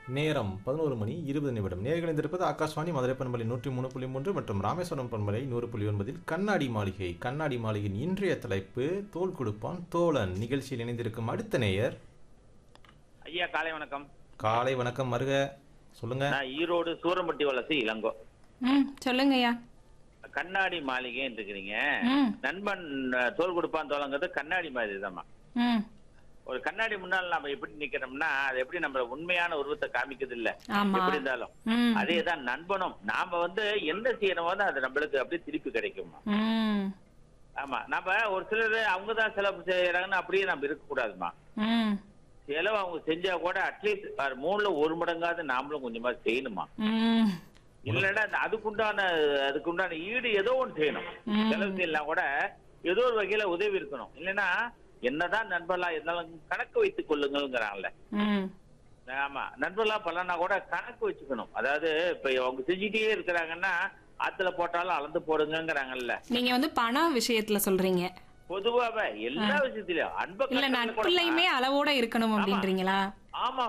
நேரம் பதினோரு மணி இருபது நிமிடம் நேர்கள் இருப்பது ஆகாஷ்வாணி மதுரை பண்பலை நூற்றி மூணு புள்ளி மூன்று மற்றும் ராமேஸ்வரம் பண்பலை நூறு புள்ளி ஒன்பதில் கண்ணாடி மாளிகை கண்ணாடி மாளிகையின் இன்றைய தலைப்பு தோல் கொடுப்பான் தோழன் நிகழ்ச்சியில் இணைந்திருக்கும் அடுத்த நேயர் ஐயா காலை வணக்கம் காலை வணக்கம் மருக சொல்லுங்க நான் ஈரோடு சூரம்பட்டி வளசு இளங்கோ ம் சொல்லுங்கய்யா கண்ணாடி மாளிகைன்னு இருக்கிறீங்க ம் நண்பன் அஹ், தோல் கொடுப்பான் தோலங்கிறது கண்ணாடி மாதிரி தான்மா ம் ஒரு கண்ணாடி முன்னால் நம்ம எப்படி நிக்கிறோம்னா அது எப்படி நம்ம உண்மையான உருவத்தை காமிக்கிறது இல்ல ஆமா எப்படி இருந்தாலும் ம் அதேதான் நண்பனும் நாம வந்து என்ன செய்யணுமோ அது நம்மளுக்கு அப்படியே திருப்பி கிடைக்குமா ம் ஆமா நம்ம ஒரு சிலர் அவங்க தான் செலவு செய்யறாங்கன்னு அப்படியே நம்ம இருக்க கூடாதுமா ம் செலவு அவங்க செஞ்சா கூட அட்லீஸ்ட் மூணுல ஒரு மடங்காவது நாமளும் கொஞ்சமா செய்யணுமா ம் இல்லைன்னா அந்த அதுக்குண்டான அதுக்குண்டான ஈடு ஏதோ ஒன்று செய்யணும் ம். செலவு செய்யலாம் கூட ஏதோ ஒரு வகையில உதவி இருக்கணும் இல்லைன்னா என்னதான் நண்பர்களா இருந்தாலும் கணக்கு வைத்துக் கொள்ளுங்கள்ங்கிறாங்கல்ல ம் ஆமா நண்பர்களா பலனா கூட கணக்கு வச்சுக்கணும் அதாவது இப்ப அவங்க செஞ்சுட்டே இருக்கிறாங்கன்னா ஆத்துல போட்டாலும் அளந்து போடுங்கங்கிறாங்கல்ல நீங்க வந்து பண விஷயத்துல சொல்றீங்க பொதுவாவே எல்லா விஷயத்திலயும் அன்பை இல்ல கட்டுறதுல கூட நட்புலையுமே அளவோட இருக்கணும் அப்படின்றீங்களா ஆமா